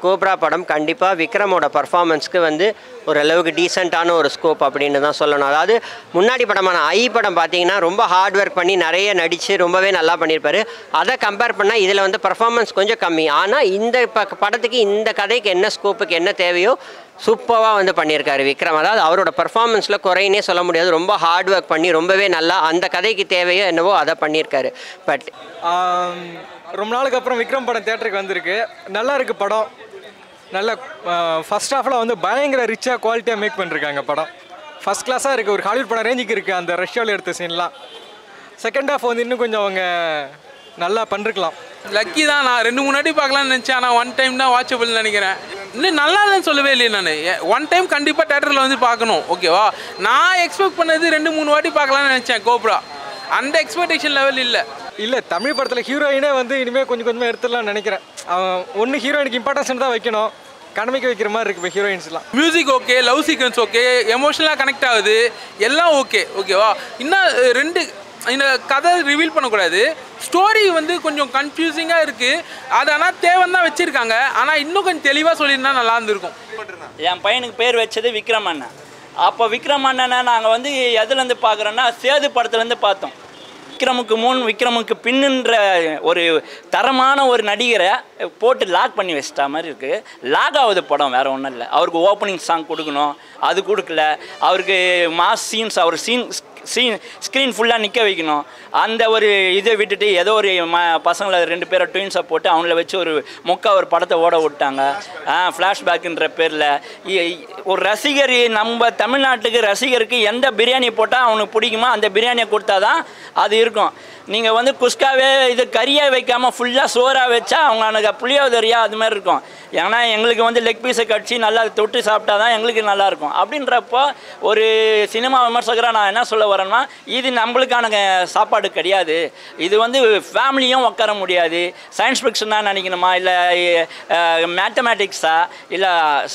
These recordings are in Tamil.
கோப்ரா படம் கண்டிப்பாக விக்ரமோட பர்ஃபார்மன்ஸ்க்கு வந்து ஓரளவுக்கு டீசெண்டான ஒரு ஸ்கோப் அப்படின்னு தான் சொல்லணும் அதாவது முன்னாடி படமான ஐ படம் பார்த்தீங்கன்னா ரொம்ப ஹார்ட் ஒர்க் பண்ணி நிறைய நடித்து ரொம்பவே நல்லா பண்ணியிருப்பாரு அதை கம்பேர் பண்ணால் இதில் வந்து பர்ஃபார்மன்ஸ் கொஞ்சம் கம்மி ஆனால் இந்த ப படத்துக்கு இந்த கதைக்கு என்ன ஸ்கோப்புக்கு என்ன தேவையோ சூப்பராக வந்து பண்ணியிருக்காரு விக்ரம் அதாவது அவரோட பர்ஃபார்மன்ஸில் குறையினே சொல்ல முடியாது ரொம்ப ஹார்ட் ஒர்க் பண்ணி ரொம்பவே நல்லா அந்த கதைக்கு தேவையோ என்னவோ அதை பண்ணியிருக்காரு பட் ஆம், ரொம்ப நாளுக்கு அப்புறம் விக்ரம் படம் தேட்டருக்கு வந்திருக்கு நல்லா இருக்கு படம் நல்ல ஃபர்ஸ்ட் ஹாஃபில் வந்து பயங்கர ரிச்சாக குவாலிட்டியாக மேக் பண்ணிருக்காங்க படம் ஃபர்ஸ்ட் கிளாஸாக இருக்குது ஒரு ஹாலிவுட் படம் ரேஞ்சுக்கு இருக்குது அந்த ரஷ்யாவில் எடுத்த சீன்லாம் செகண்ட் ஹாஃப் வந்து இன்னும் கொஞ்சம் அவங்க நல்லா பண்ணிருக்கலாம் லக்கி தான் நான் ரெண்டு மூணு வாட்டி பார்க்கலாம்னு நினச்சேன் ஆனால் ஒன் டைம் தான் வாட்சபிள்னு நினைக்கிறேன் இன்னும் நல்லா இல்லைன்னு சொல்லவே இல்லையே நான் ஒன் டைம் கண்டிப்பாக தேட்டரில் வந்து பார்க்கணும் ஓகேவா நான் எக்ஸ்பெக்ட் பண்ணது ரெண்டு மூணு வாட்டி பார்க்கலாம்னு நினச்சேன் கோப்ரா அந்த எக்ஸ்பெக்டேஷன் லெவல் இல்லை இல்லை தமிழ் படத்தில் ஹீரோயினே வந்து இனிமேல் கொஞ்சம் கொஞ்சமாக எடுத்துடலாம்னு நினைக்கிறேன் அவன் ஒன்று ஹீரோயினுக்கு இம்பார்ட்டன்ஸ் தான் வைக்கணும் கடமைக்கு வைக்கிற மாதிரி இருக்குது இப்போ ஹீரோயின்ஸ்லாம் music okay love sequence okay எமோஷனலாக கனெக்ட் ஆகுது எல்லாம் ஓகே ஓகேவா இன்னும் அஹ், ரெண்டு இந்த கதை ரிவீல் பண்ணக்கூடாது ஸ்டோரி வந்து கொஞ்சம் கன்ஃபியூசிங்காக இருக்குது அது ஆனால் தேவைன்னு தான் வச்சுருக்காங்க ஆனால் இன்னும் கொஞ்சம் தெளிவாக சொல்லியிருந்தா நல்லா இருந்திருக்கும் என் பையனுக்கு பேர் வச்சது விக்ரம் அண்ணன் அப்போ விக்ரம் அண்ணனை நாங்கள் வந்து எதுலேருந்து பார்க்குறோன்னா சேது படத்துலேருந்து பார்த்தோம் விக்ரமுக்கு முன் விக்ரமுக்கு பின்னுன்ற ஒரு தரமான ஒரு நடிகரை போட்டு லாக் பண்ணி வச்சிட்டா மாதிரி இருக்குது லாக் ஆகுது படம் வேறு ஒன்றும் இல்லை அவருக்கு ஓப்பனிங் சாங் கொடுக்கணும் அது கொடுக்கல அவருக்கு மாஸ் சீன்ஸ் அவர் சீன் சீன் ஸ்க்ரீன் ஃபுல்லாக நிற்க வைக்கணும் அந்த ஒரு இதை விட்டுட்டு ஏதோ ஒரு ம பசங்களை ரெண்டு பேரை ட்வின்ஸை போட்டு அவங்கள வச்சு ஒரு மொக்கா ஒரு படத்தை ஓட விட்டாங்க ஃப்ளாஷ்பேக்குன்ற பேரில் ஒரு ரசிகர் நம்ம தமிழ்நாட்டுக்கு ரசிகருக்கு எந்த பிரியாணி போட்டால் அவனுக்கு பிடிக்குமோ அந்த பிரியாணியை கொடுத்தா தான் அது இருக்கும் நீங்கள் வந்து குஸ்காவே இது கறியாக வைக்காமல் ஃபுல்லாக சோறாக வச்சா அவங்க எனக்கு புளியோதரியா அது மாதிரி இருக்கும் ஏன்னா எங்களுக்கு வந்து லெக் பீஸை கடிச்சு நல்லா தொட்டு சாப்பிட்டா தான் எங்களுக்கு நல்லா இருக்கும் அப்படின்றப்போ ஒரு சினிமா விமர்சகராக நான் என்ன சொல்ல வரேன்னா இது நம்மளுக்கான சாப்பாடு கிடையாது இது வந்து ஃபேமிலியும் உட்கார முடியாது சயின்ஸ் ஃபிக்ஷனாக நினைக்கணுமா இல்லை மேத்தமேட்டிக்ஸா இல்லை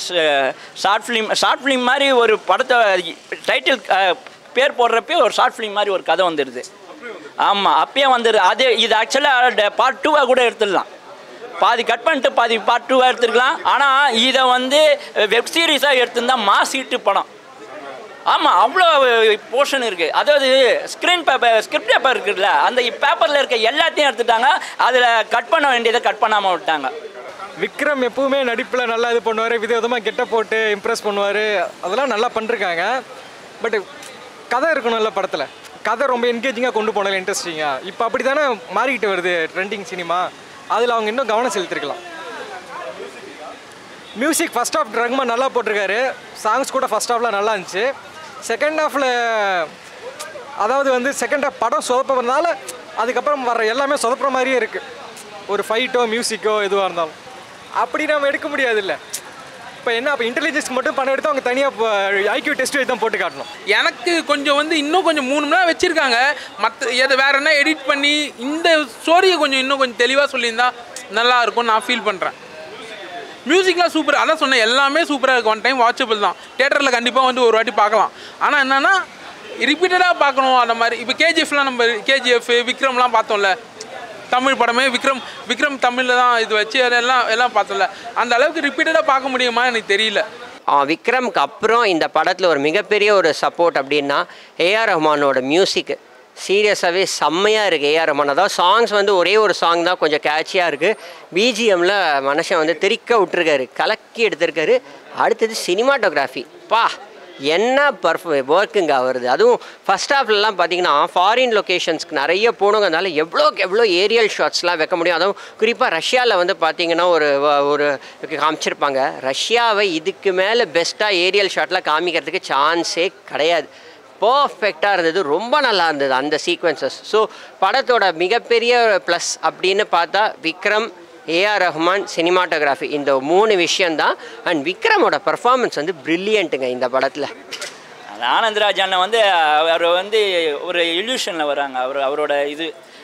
ஷார்ட் ஃபிலிம் ஷார்ட் ஃபிலிம் மாதிரி ஒரு படத்தை டைட்டில் பேர் போடுறப்பே ஒரு ஷார்ட் ஃபிலிம் மாதிரி ஒரு கதை வந்துடுது ஆமாம் அப்பயே வந்துடுது அது இது ஆக்சுவலாக பார்ட் டூவாக கூட எடுத்துடலாம் பாதி கட் பண்ணிட்டு பாதி பார்ட் டூவாக எடுத்துருக்கலாம் ஆனால் இதை வந்து வெப் சீரிஸாக எடுத்திருந்தா மாஸ் ஹிட்டு படம் ஆமாம் அவ்வளோ போர்ஷன் இருக்குது அதாவது ஸ்க்ரீன் பேப்பர் ஸ்கிரிப்ட் பேப்பர் இருக்குல்ல அந்த பேப்பரில் இருக்க எல்லாத்தையும் எடுத்துட்டாங்க அதில் கட் பண்ண வேண்டியதை கட் பண்ணாமல் விட்டாங்க விக்ரம் எப்பவுமே நடிப்பில் நல்லா இது பண்ணுவார் விதவிதமாக கெட்ட போட்டு இம்ப்ரெஸ் பண்ணுவார் அதெல்லாம் நல்லா பண்ணிருக்காங்க பட் கதை இருக்கணும்ல படத்தில் கதை ரொம்ப என்கேஜிங்காக கொண்டு போனல இன்ட்ரெஸ்டிங்காக இப்போ அப்படி தானே மாறிக்கிட்டு வருது ட்ரெண்டிங் சினிமா அதில் அவங்க இன்னும் கவனம் செலுத்திருக்கலாம் மியூசிக் ஃபர்ஸ்ட் ஹாஃப் ரகுமான் நல்லா போட்டிருக்காரு சாங்ஸ் கூட ஃபர்ஸ்ட் ஹாஃபில் நல்லா இருந்துச்சு செகண்ட் ஹாஃபில் அதாவது வந்து செகண்ட் ஹாஃப் படம் சொதப்புறதுனால அதுக்கப்புறம் வர்ற எல்லாமே சொதப்புற மாதிரியே இருக்குது ஒரு ஃபைட்டோ மியூசிக்கோ எதுவாக இருந்தாலும் அப்படி நம்ம எடுக்க முடியாது இல்லை இப்போ என்ன அப்போ இன்டெலிஜென்ஸ்க்கு மட்டும் பணம் எடுத்து அவங்க தனியாக ஐக்யூ டெஸ்ட் தான் போட்டு காட்டணும் எனக்கு கொஞ்சம் வந்து இன்னும் கொஞ்சம் மூணு மணி நேரம் வச்சுருக்காங்க மற்ற எதை வேற என்ன எடிட் பண்ணி இந்த ஸ்டோரியை கொஞ்சம் இன்னும் கொஞ்சம் தெளிவாக சொல்லியிருந்தா நல்லா இருக்கும் நான் ஃபீல் பண்ணுறேன் மியூசிக்லாம் சூப்பர் அதான் சொன்னேன் எல்லாமே சூப்பராக இருக்கும் ஒன் டைம் வாட்சபிள் தான் தேட்டரில் கண்டிப்பாக வந்து ஒரு வாட்டி பார்க்கலாம் ஆனால் என்னென்னா ரிப்பீட்டடாக பார்க்கணும் அந்த மாதிரி இப்போ கேஜிஎஃப்லாம் நம்ம கேஜிஎஃப் விக்ரம்லாம் பார்த்தோம்ல தமிழ் படமே விக்ரம் விக்ரம் தமிழில் தான் இது வச்சு எல்லாம் எல்லாம் பார்த்தோம்ல அந்த அளவுக்கு ரிப்பீட்டடாக பார்க்க முடியுமா எனக்கு தெரியல ஆ, விக்ரம்க்கு அப்புறம் இந்த படத்தில் ஒரு மிகப்பெரிய ஒரு சப்போர்ட் அப்படின்னா ஏஆர் ரஹ்மானோட மியூசிக்கு சீரியஸாகவே செம்மையாக இருக்குது ஏஆர் ரஹ்மான் அதாவது சாங்ஸ் வந்து ஒரே ஒரு சாங் தான் கொஞ்சம் கேட்சியாக இருக்குது பிஜிஎம்மில் மனுஷன் வந்து தெறிக்க விட்டுருக்காரு கலக்கி எடுத்திருக்காரு அடுத்தது சினிமாட்டோகிராஃபி பா என்ன பர்ஃப் ஒர்க்குங்க வருது அதுவும் ஃபஸ்ட் ஹாஃப்லலாம் பார்த்தீங்கன்னா ஃபாரின் லொக்கேஷன்ஸ்க்கு நிறைய போகணுங்கிறதுனால எவ்வளோக்கு எவ்வளோ ஏரியல் ஷாட்ஸ்லாம் வைக்க முடியும் அதுவும் குறிப்பாக ரஷ்யாவில் வந்து பார்த்தீங்கன்னா ஒரு வ- ஒரு காமிச்சிருப்பாங்க ரஷ்யாவை இதுக்கு மேலே பெஸ்ட்டாக ஏரியல் ஷாட்லாம் காமிக்கிறதுக்கு சான்ஸே கிடையாது பர்ஃபெக்டாக இருந்தது ரொம்ப நல்லா இருந்தது அந்த சீக்வன்சஸ் ஸோ படத்தோட மிகப்பெரிய ப்ளஸ் அப்படின்னு பார்த்தா விக்ரம் ஏஆர் ரஹ்மான் சினிமாட்டோகிராஃபி இந்த மூணு விஷயந்தான் அண்ட் விக்ரமோட பர்ஃபார்மன்ஸ் வந்து பிரில்லியண்ட்டுங்க இந்த படத்தில் அது ஆனந்தராஜ் அண்ணன் வந்து அவர் வந்து ஒரு இல்யூஷனில் வராங்க அவர் அவரோட இது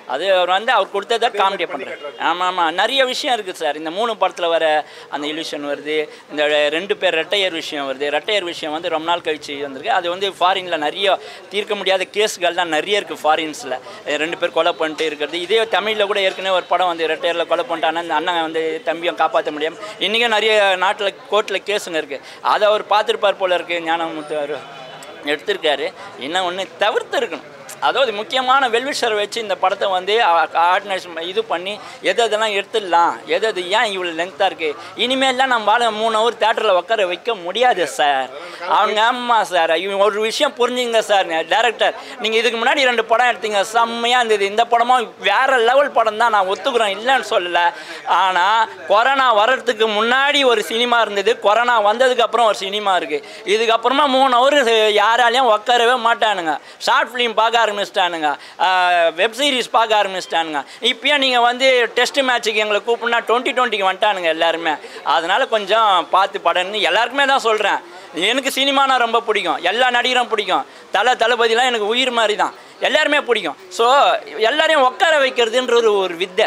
அது அவர் வந்து அவர் கொடுத்ததை காமெடி பண்ணுறாரு ஆமாம் ஆமாம் நிறைய விஷயம் இருக்குது சார் இந்த மூணு படத்தில் வர அந்த இல்யூஷன் வருது இந்த ரெண்டு பேர் ரெட்டையர் விஷயம் வருது ரெட்டையர் விஷயம் வந்து ரொம்ப நாள் கழிச்சு வந்திருக்கு அது வந்து ஃபாரினில் நிறைய தீர்க்க முடியாத கேஸ்கள் தான் நிறைய இருக்குது ஃபாரின்ஸில் ரெண்டு பேர் கொலை பண்ணிட்டு இருக்கிறது இதே தமிழில் கூட ஏற்கனவே ஒரு படம் வந்து ரெட்டையரில் கொலை பண்ணிட்டானா அந்த அண்ணன் வந்து தம்பியை காப்பாற்ற முடியாமல் இன்றைக்கும் நிறைய நாட்டில் கோர்ட்டில் கேஸுங்க இருக்குது அதை அவர் பார்த்துருப்பார் போல இருக்குது ஞானமுத்து அவர் எடுத்திருக்காரு இன்னும் ஒன்று தவிர்த்து இருக்கணும் அதாவது முக்கியமான வெல்விஷரை வச்சு இந்த படத்தை வந்து ஆர்டினேஷன் இது பண்ணி எது எதெல்லாம் எடுத்துடலாம் எது எது ஏன் இவ்வளோ லென்த்தாக இருக்குது இனிமேல்லாம் நம்மளால மூணு ஹவர் தேட்டரில் உட்கார வைக்க முடியாது சார் அவங்க ஆமாம் சார் இவங்க ஒரு விஷயம் புரிஞ்சுங்க சார் டேரக்டர் நீங்கள் இதுக்கு முன்னாடி ரெண்டு படம் எடுத்தீங்க செம்மையாக இருந்தது இந்த படமும் வேறு லெவல் படம் தான் நான் ஒத்துக்கிறேன் இல்லைன்னு சொல்லலை ஆனால் கொரோனா வர்றதுக்கு முன்னாடி ஒரு சினிமா இருந்தது கொரோனா வந்ததுக்கு அப்புறம் ஒரு சினிமா இருக்குது இதுக்கப்புறமா மூணு ஹவர் யாராலையும் உட்காரவே மாட்டானுங்க ஷார்ட் ஃபிலிம் பார்க்க ஆரம்பிச்சிட்டானுங்க வெப் சீரிஸ் பார்க்க ஆரம்பிச்சிட்டானுங்க இப்பயும் நீங்கள் வந்து டெஸ்ட் மேட்ச்சுக்கு எங்களை கூப்பிட்னா டுவெண்ட்டி டுவெண்ட்டிக்கு வந்துட்டானுங்க எல்லாருமே அதனால் கொஞ்சம் பார்த்து படம்னு எல்லாருக்குமே தான் சொல்கிறேன் எனக்கு சினிமானா ரொம்ப பிடிக்கும் எல்லா நடிகரும் பிடிக்கும் தலை தளபதிலாம் எனக்கு உயிர் மாதிரி தான் எல்லாருமே பிடிக்கும் ஸோ எல்லாரையும் உட்கார வைக்கிறதுன்ற ஒரு ஒரு வித்தை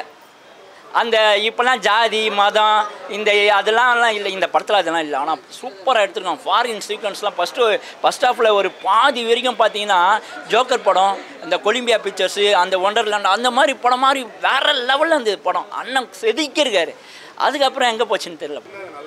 அந்த இப்போல்லாம் ஜாதி மதம் இந்த அதெல்லாம் எல்லாம் இல்லை இந்த படத்தில் அதெல்லாம் இல்லை ஆனால் சூப்பராக எடுத்துருக்கோம் ஃபாரின் சீக்வன்ஸ்லாம் ஃபஸ்ட்டு ஃபஸ்ட் ஹாஃபில் ஒரு பாதி வரைக்கும் பார்த்தீங்கன்னா ஜோக்கர் படம் இந்த கொலிம்பியா பிக்சர்ஸு அந்த ஒண்டர்லேண்ட் அந்த மாதிரி படம் மாதிரி வேற லெவலில் அந்த படம் அண்ணன் செதுக்கியிருக்காரு அதுக்கப்புறம் எங்கே போச்சுன்னு தெரியல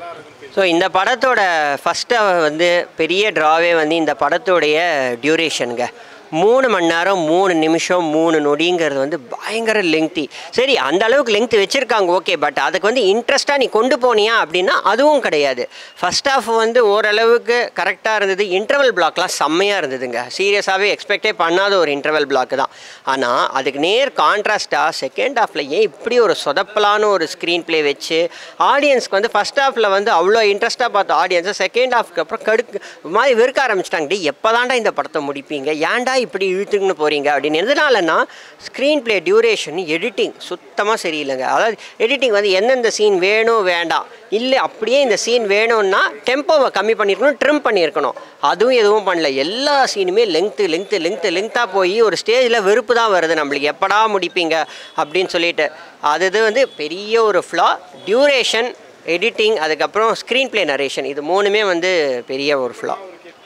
ஸோ இந்த படத்தோட ஃபஸ்ட்டு வந்து பெரிய ட்ராவே வந்து இந்த படத்தோடைய டியூரேஷனுங்க மூணு மணி நேரம் மூணு நிமிஷம் மூணு நொடிங்கிறது வந்து பயங்கர லெங்க்தி சரி அந்த அளவுக்கு லெங்க்த் வச்சுருக்காங்க ஓகே பட் அதுக்கு வந்து இன்ட்ரெஸ்ட்டாக நீ கொண்டு போனியா அப்படின்னா அதுவும் கிடையாது ஃபர்ஸ்ட் ஹாஃப் வந்து ஓரளவுக்கு கரெக்டாக இருந்தது இன்டர்வல் பிளாக்லாம் செம்மையாக இருந்ததுங்க சீரியஸாகவே எக்ஸ்பெக்டே பண்ணாத ஒரு இன்டர்வல் பிளாக் தான் ஆனால் அதுக்கு நேர் கான்ட்ராஸ்ட்டாக செகண்ட் ஹாஃபில் ஏன் இப்படி ஒரு சொதப்பலான ஒரு ஸ்க்ரீன் ப்ளே வச்சு ஆடியன்ஸ்க்கு வந்து ஃபர்ஸ்ட் ஹாஃபில் வந்து அவ்வளோ இன்ட்ரெஸ்ட்டாக பார்த்த ஆடியன்ஸை செகண்ட் ஹாஃப்க்கு அப்புறம் கடுக்கு ஒரு மாதிரி வெறுக்க ஆரம்பிச்சிட்டாங்க டே எப்போ இந்த படத்தை முடிப்பீங்க ஏன்டா இப்படி இழுத்துக்குன்னு போகிறீங்க அப்படின்னு எதனாலன்னா ஸ்க்ரீன் ப்ளே டியூரேஷன் எடிட்டிங் சுத்தமாக சரியில்லைங்க அதாவது எடிட்டிங் வந்து எந்தெந்த சீன் வேணும் வேண்டாம் இல்லை அப்படியே இந்த சீன் வேணும்னா டெம்போவை கம்மி பண்ணியிருக்கணும் ட்ரிம் பண்ணியிருக்கணும் அதுவும் எதுவும் பண்ணல எல்லா சீனுமே லெங்க்த்து லெங்க்த்து லெங்க்த்து லெங்க்த்தாக போய் ஒரு ஸ்டேஜில் வெறுப்பு தான் வருது நம்மளுக்கு எப்படா முடிப்பீங்க அப்படின்னு சொல்லிட்டு அது இது வந்து பெரிய ஒரு ஃப்ளா டியூரேஷன் எடிட்டிங் அதுக்கப்புறம் ஸ்க்ரீன் ப்ளே நரேஷன் இது மூணுமே வந்து பெரிய ஒரு ஃப்ளா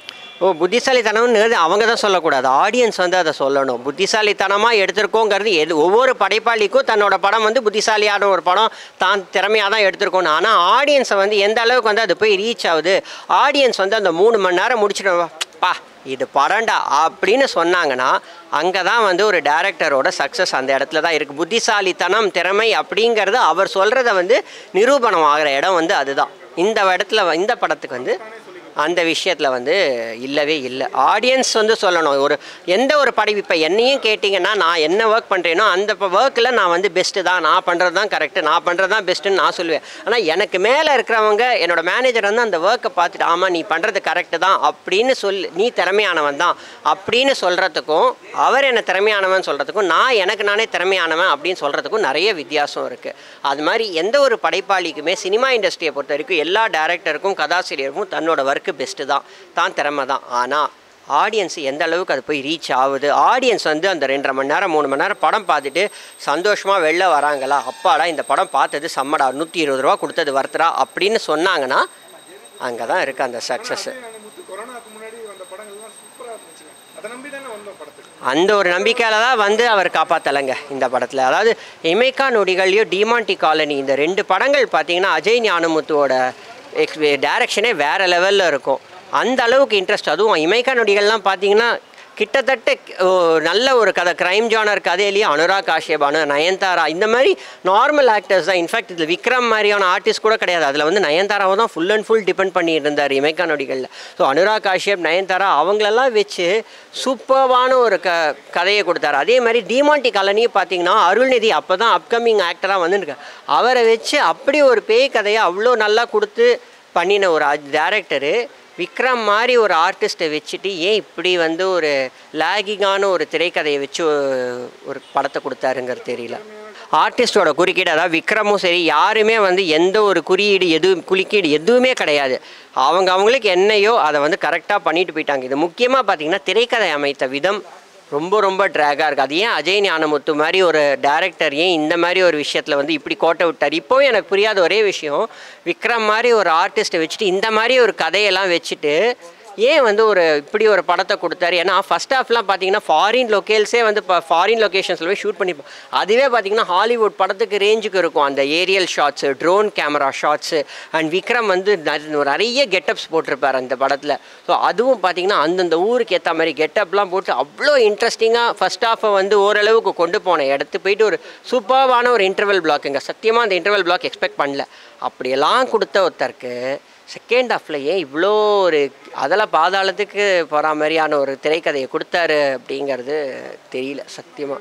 ஓ புத்திசாலித்தனம்னு அவங்க தான் சொல்லக்கூடாது ஆடியன்ஸ் வந்து அதை சொல்லணும் புத்திசாலித்தனமாக எடுத்திருக்கோங்கிறது எது ஒவ்வொரு படைப்பாளிக்கும் தன்னோட படம் வந்து புத்திசாலியான ஒரு படம் தான் திறமையாக தான் எடுத்திருக்கணும் ஆனால் ஆடியன்ஸை வந்து எந்த அளவுக்கு வந்து அது போய் ரீச் ஆகுது ஆடியன்ஸ் வந்து அந்த மூணு மணி நேரம் முடிச்சிடும் பா இது படம்டா அப்படின்னு சொன்னாங்கன்னா அங்கே தான் வந்து ஒரு டேரக்டரோட சக்ஸஸ் அந்த இடத்துல தான் இருக்குது புத்திசாலித்தனம் திறமை அப்படிங்கிறது அவர் சொல்கிறத வந்து நிரூபணம் ஆகிற இடம் வந்து அதுதான் இந்த இடத்துல வ- இந்த படத்துக்கு வந்து அந்த விஷயத்தில் வந்து இல்லவே இல்லை ஆடியன்ஸ் வந்து சொல்லணும் ஒரு எந்த ஒரு படம் இப்போ என்னையும் கேட்டிங்கன்னா நான் என்ன ஒர்க் பண்ணுறேனோ அந்த ஒர்க்கில் நான் வந்து பெஸ்ட்டு தான் நான் பண்ணுறது தான் கரெக்டு நான் பண்ணுறது தான் பெஸ்ட்டுன்னு நான் சொல்லுவேன் ஆனால் எனக்கு மேலே இருக்கிறவங்க என்னோட மேனேஜர் வந்து அந்த ஒர்க்கை பார்த்துட்டு ஆமாம் நீ பண்ணுறது கரெக்டு தான் அப்படின்னு சொல் நீ திறமையானவன் தான் அப்படின்னு சொல்கிறதுக்கும் அவர் என்ன திறமையானவன் சொல்கிறதுக்கும் நான் எனக்கு நானே திறமையானவன் அப்படின்னு சொல்கிறதுக்கும் நிறைய வித்தியாசம் இருக்குது அது மாதிரி எந்த ஒரு படைப்பாளிக்குமே சினிமா இண்டஸ்ட்ரியை பொறுத்த வரைக்கும் எல்லா டேரக்டருக்கும் கதாசிரியருக்கும் தன்னோட ஒர்க்கு பெஸ்ட்டு தான் தான் திறமை தான் ஆனால் ஆடியன்ஸ் எந்த அளவுக்கு அது போய் ரீச் ஆகுது ஆடியன்ஸ் வந்து அந்த ரெண்டரை மணி நேரம் மூணு மணி நேரம் படம் பார்த்துட்டு சந்தோஷமாக வெளில வராங்களா அப்பாடா இந்த படம் பார்த்தது செம்மடா நூற்றி இருபது ரூபா கொடுத்தது வர்த்தரா அப்படின்னு சொன்னாங்கன்னா அங்கே தான் இருக்குது அந்த சக்ஸஸ்ஸு கொரோனாக்கு முன்னாடி வந்த படங்கள்லாம் சூப்பராக இருந்துச்சுங்க அதை நம்பி தானே வந்தோம் படத்துக்கு அந்த ஒரு நம்பிக்கையில தான் வந்து அவர் காப்பாற்றலைங்க இந்த படத்தில் அதாவது இமைக்கா நொடிகள்லையும் டிமாண்டி காலனி இந்த ரெண்டு படங்கள் பார்த்தீங்கன்னா அஜய் ஞானமுத்துவோட எக்ஸ் டேரக்ஷனே வேறு லெவலில் இருக்கும் அந்த அளவுக்கு இன்ட்ரெஸ்ட் அதுவும் இமைக்கா நொடிகள்லாம் பார்த்தீங்கன்னா கிட்டத்தட்ட ஓ, நல்ல ஒரு கதை கிரைம் ஜானர் கதையிலேயே அனுராக் காஷ்யப் அனு நயன்தாரா இந்த மாதிரி நார்மல் ஆக்டர்ஸ் தான் இன்ஃபேக்ட் இதில் விக்ரம் மாதிரியான ஆர்டிஸ்ட் கூட கிடையாது அதில் வந்து நயன்தாராவை தான் ஃபுல் அண்ட் ஃபுல் டிபெண்ட் பண்ணிட்டு இருந்தார் இமைக்கா நொடிகளில் ஸோ அனுராக் காஷ்யப் நயன்தாரா அவங்களெல்லாம் வச்சு சூப்பர்வான ஒரு க கதையை கொடுத்தாரு அதே மாதிரி டிமாண்டி காலனியும் பார்த்தீங்கன்னா அருள்நிதி அப்போ தான் அப்கமிங் ஆக்டராக வந்துருக்கு அவரை வச்சு அப்படி ஒரு பேய் கதையை அவ்வளோ நல்லா கொடுத்து பண்ணின ஒரு டேரக்டரு விக்ரம் மாதிரி ஒரு ஆர்டிஸ்ட்டை வச்சுட்டு ஏன் இப்படி வந்து ஒரு லாகிங்கான ஒரு திரைக்கதையை வச்சு ஒ- ஒரு படத்தை கொடுத்தாருங்கிறது தெரியல ஆர்டிஸ்டோட குறுக்கீடு அதாவது விக்ரமும் சரி யாருமே வந்து எந்த ஒரு குறியீடு எதுவும் குறுக்கீடு எதுவுமே கிடையாது அவங்க அவங்களுக்கு என்னையோ அதை வந்து கரெக்டாக பண்ணிட்டு போயிட்டாங்க இது முக்கியமாக பார்த்தீங்கன்னா திரைக்கதை அமைத்த விதம் ரொம்ப ரொம்ப ட்ராகாக இருக்குது அது ஏன் அஜய் ஞானமுத்து மாதிரி ஒரு டேரக்டர் ஏன் இந்த மாதிரி ஒரு விஷயத்தில் வந்து இப்படி கோட்டை விட்டார் இப்போவும் எனக்கு புரியாத ஒரே விஷயம் விக்ரம் மாதிரி ஒரு ஆர்டிஸ்ட்டை வச்சுட்டு இந்த மாதிரி ஒரு கதையெல்லாம் வச்சுட்டு ஏன் வந்து ஒரு இப்படி ஒரு படத்தை கொடுத்தாரு ஏன்னா ஃபர்ஸ்ட் ஹாஃப்லாம் பார்த்தீங்கன்னா ஃபாரின் லொக்கேல்ஸே வந்து இப்போ ஃபாரின் லொக்கேஷன்ஸில் போய் ஷூட் பண்ணிப்போம் அதுவே பார்த்தீங்கன்னா ஹாலிவுட் படத்துக்கு ரேஞ்சுக்கு இருக்கும் அந்த aerial shots drone camera shots and Vikram வந்து ந- நிறைய கெட்டப்ஸ் போட்டிருப்பார் அந்த படத்தில் ஸோ அதுவும் பார்த்தீங்கன்னா அந்தந்த ஊருக்கு ஏற்ற மாதிரி கெட்டப்லாம் போட்டு அவ்வளோ இன்ட்ரெஸ்டிங்காக ஃபர்ஸ்ட் ஹாஃபை வந்து ஓரளவுக்கு கொண்டு போனேன் எடுத்து போயிட்டு ஒரு சூப்பர்வான ஒரு இன்டர்வல் பிளாக்குங்க சத்தியமாக அந்த இன்டர்வல் பிளாக் எக்ஸ்பெக்ட் பண்ணல அப்படியெல்லாம் கொடுத்த ஒருத்தருக்கு செகண்ட் ஹாஃப்ல ஏன் இவ்வளோ ஒரு அதெல்லாம் பாதாளத்துக்கு போகிற மாதிரியான ஒரு திரைக்கதையை கொடுத்தாரு அப்படிங்கிறது தெரியல சத்தியமாக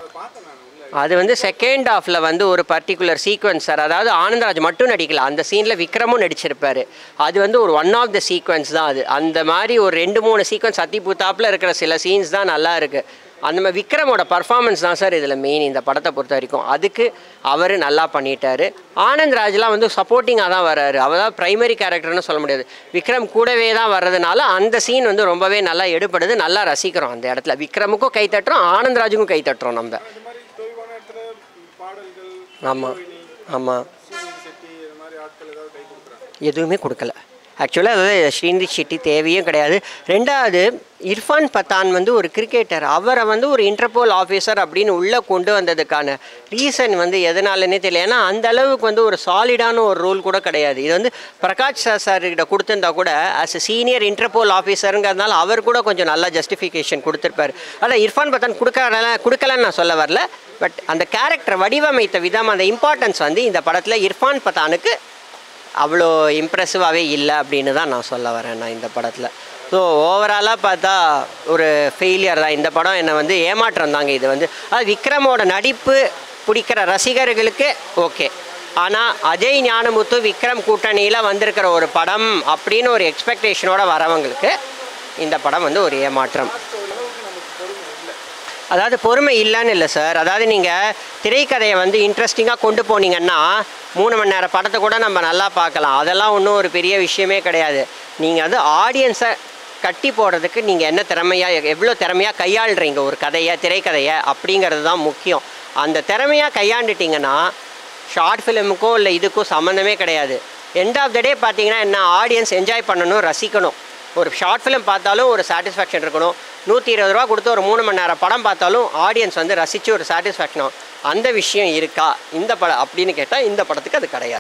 அது வந்து செகண்ட் ஹாஃப்ல வந்து ஒரு பர்டிகுலர் சீக்வன்ஸ் சார் அதாவது ஆனந்தராஜ் மட்டும் நடிக்கல அந்த சீனில் விக்ரமும் நடிச்சிருப்பாரு அது வந்து ஒரு ஒன் ஆஃப் த சீக்வன்ஸ் தான் அது அந்த மாதிரி ஒரு ரெண்டு மூணு சீக்வன்ஸ் அத்தி பூத்தாப்பில் இருக்கிற சில சீன்ஸ் தான் நல்லா இருக்கு அந்த மாதிரி விக்ரமோட பர்ஃபார்மன்ஸ் தான் சார் இதில் மெயின் இந்த படத்தை பொறுத்த வரைக்கும் அதுக்கு அவர் நல்லா பண்ணிட்டாரு ஆனந்த் ராஜ்லாம் வந்து சப்போர்ட்டிங்காக தான் வராரு அவர் தான் ப்ரைமரி கேரக்டர்னு சொல்ல முடியாது விக்ரம் கூடவே தான் வர்றதுனால அந்த சீன் வந்து ரொம்பவே நல்லா எடுபடுது நல்லா ரசிக்கிறோம் அந்த இடத்துல விக்ரமுக்கும் கை தட்டுறோம் ஆனந்த் ராஜுக்கும் கை தட்டுறோம் நம்ம இந்த மாதிரி தொய்வான இடத்துல பாடல்கள் ஆமாம் ஆமாம் சூரியன் செட்டி இந்த மாதிரி ஆட்கள் ஏதாவது கை கொடுக்குறாங்க எதுவுமே கொடுக்கல ஆக்சுவலாக அதாவது ஸ்ரீநிதி ஷெட்டி தேவையும் கிடையாது ரெண்டாவது இர்ஃபான் பத்தான் வந்து ஒரு கிரிக்கெட்டர் அவரை வந்து ஒரு இன்டர்போல் ஆஃபீஸர் அப்படின்னு உள்ளே கொண்டு வந்ததுக்கான ரீசன் வந்து எதனாலனே தெரியல ஏன்னா அந்த அளவுக்கு வந்து ஒரு சாலிடான ஒரு ரோல் கூட கிடையாது இது வந்து பிரகாஷ் சார் சார் கிட்ட கொடுத்துருந்தா கூட ஆஸ் எ சீனியர் இன்டர்போல் ஆஃபீஸருங்கிறதுனால அவர் கூட கொஞ்சம் நல்ல ஜஸ்டிஃபிகேஷன் கொடுத்துருப்பாரு ஆனால் இர்ஃபான் பத்தான் கொடுக்கல கொடுக்கலன்னு நான் சொல்ல வரல பட் அந்த கேரக்டர் வடிவமைத்த விதம் அந்த இம்பார்ட்டன்ஸ் வந்து இந்த படத்தில் இர்ஃபான் பத்தானுக்கு அவ்வளோ இம்ப்ரெசிவாகவே இல்லை அப்படின்னு தான் நான் சொல்ல வரேன் நான் இந்த படத்தில் ஸோ ஓவராலாக பார்த்தா ஒரு ஃபெயிலியர் தான் இந்த படம் என்னை வந்து ஏமாற்றம் தாங்க இது வந்து அது விக்ரமோட நடிப்பு பிடிக்கிற ரசிகர்களுக்கு ஓகே ஆனால் அஜய் ஞானமுத்து விக்ரம் கூட்டணியில் வந்திருக்கிற ஒரு படம் அப்படின்னு ஒரு எக்ஸ்பெக்டேஷனோட வரவங்களுக்கு இந்த படம் வந்து ஒரு ஏமாற்றம் அதாவது பொறுமை இல்லைன்னு இல்லை சார் அதாவது நீங்கள் திரைக்கதையை வந்து இன்ட்ரெஸ்டிங்காக கொண்டு போனீங்கன்னா மூணு மணி நேரம் படத்தை கூட நம்ம நல்லா பார்க்கலாம் அதெல்லாம் ஒன்றும் ஒரு பெரிய விஷயமே கிடையாது நீங்கள் வந்து ஆடியன்ஸை கட்டி போடுறதுக்கு நீங்கள் என்ன திறமையாக எவ்வளோ திறமையாக கையாளுறீங்க ஒரு கதையை திரைக்கதையை அப்படிங்கிறது தான் முக்கியம் அந்த திறமையாக கையாண்டுட்டீங்கன்னா ஷார்ட் ஃபிலிமுக்கோ இல்லை இதுக்கோ சம்மந்தமே கிடையாது எண்ட் ஆஃப் த டே பார்த்தீங்கன்னா என்ன ஆடியன்ஸ் என்ஜாய் பண்ணணும் ரசிக்கணும் ஒரு ஷார்ட் ஃபிலிம் பார்த்தாலும் ஒரு சாட்டிஸ்ஃபேக்ஷன் இருக்கணும் நூற்றி இருபது ரூபா கொடுத்து ஒரு மூணு மணி நேரம் படம் பார்த்தாலும் ஆடியன்ஸ் வந்து ரசித்து ஒரு சாட்டிஸ்ஃபேக்ஷன் அந்த விஷயம் இருக்கா இந்த படம் அப்படின்னு கேட்டால் இந்த படத்துக்கு அது கிடையாது